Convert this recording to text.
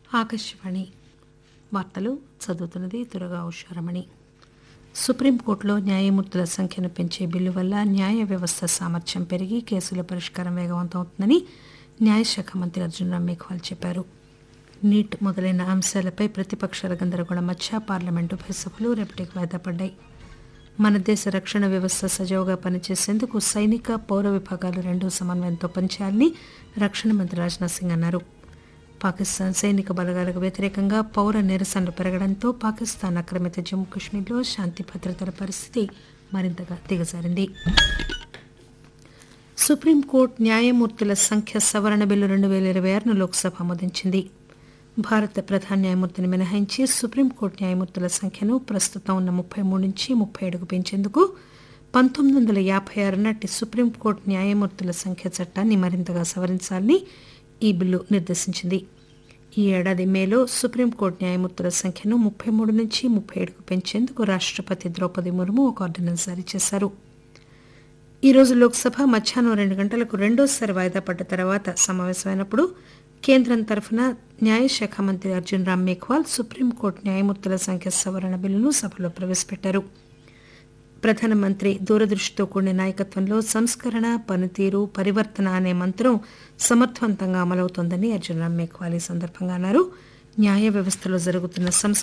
ఆకాశవాణి వార్తలు చదువుతున్నది దురగా ఉషారమణి సుప్రీంకోర్టులో న్యాయమూర్తుల సంఖ్యను పెంచే బిల్లు వల్ల న్యాయ వ్యవస్థ సామర్థ్యం పెరిగి కేసుల పరిష్కారం వేగవంతం అవుతుందని న్యాయశాఖ మంత్రి అర్జున్ రామ్ మేఘ్వాల్ చెప్పారు నీట్ మొదలైన అంశాలపై ప్రతిపక్షాల గందరగోళం మధ్య పార్లమెంటు ఉభయ సభలు రేపటికి వాయిదా పడ్డాయి మన దేశ రక్షణ వ్యవస్థ సజావుగా పనిచేసేందుకు సైనిక పౌర విభాగాలు రెండూ సమన్వయంతో పనిచేయాలని రక్షణ మంత్రి రాజ్నాథ్ సింగ్ అన్నారు పాకిస్తాన్ సైనిక బలగాలకు వ్యతిరేకంగా పౌర నిరసనలు పెరగడంతో పాకిస్తాన్ ఆక్రమిత జమ్మూ కాశ్మీర్లో శాంతి భద్రతల పరిస్థితి మరింతగా దిగజారింది సుప్రీంకోర్టు న్యాయమూర్తుల సంఖ్య సవరణ బిల్లు రెండు వేల ఇరవై ఆరును లోక్సభ ఆమోదించింది భారత ప్రధాన న్యాయమూర్తిని మినహాయించి సుప్రీంకోర్టు న్యాయమూర్తుల సంఖ్యను ప్రస్తుతం ఉన్న ముప్పై మూడు నుంచి ముప్పై ఏడుకు పెంచేందుకు పంతొమ్మిది వందల యాభై ఆరు నాటి సుప్రీంకోర్టు న్యాయమూర్తుల సంఖ్య చట్టాన్ని మరింతగా సవరించాలని ఈ బిల్లు నిర్దేశించింది ఈ ఏడాది మేలో సుప్రీంకోర్టు న్యాయమూర్తుల సంఖ్యను ముప్పై మూడు నుంచి ముప్పై ఏడుకు పెంచేందుకు రాష్టపతి ద్రౌపది ముర్ము ఒక ఆర్డినెన్స్ జారీ చేశారు ఈ రోజు లోక్సభ మధ్యాహ్నం రెండు గంటలకు రెండోసారి వాయిదా పడ్డ తర్వాత సమావేశమైనప్పుడు కేంద్రం తరఫున న్యాయశాఖ మంత్రి అర్జున్ రామ్ మేఘ్వాల్ సుప్రీంకోర్టు న్యాయమూర్తుల సంఖ్య సవరణ బిల్లును సభలో ప్రవేశపెట్టారు ప్రధానమంత్రి దూరదృష్టితో కూడిన నాయకత్వంలో సంస్కరణ పనితీరు పరివర్తన అనే మంత్రం సమర్థవంతంగా అమలవుతోందని అర్జున్ రామ్ మేఘ్వాల్ ఈ సందర్భంగా అన్నారు న్యాయ వ్యవస్థలో జరుగుతున్న సంస్క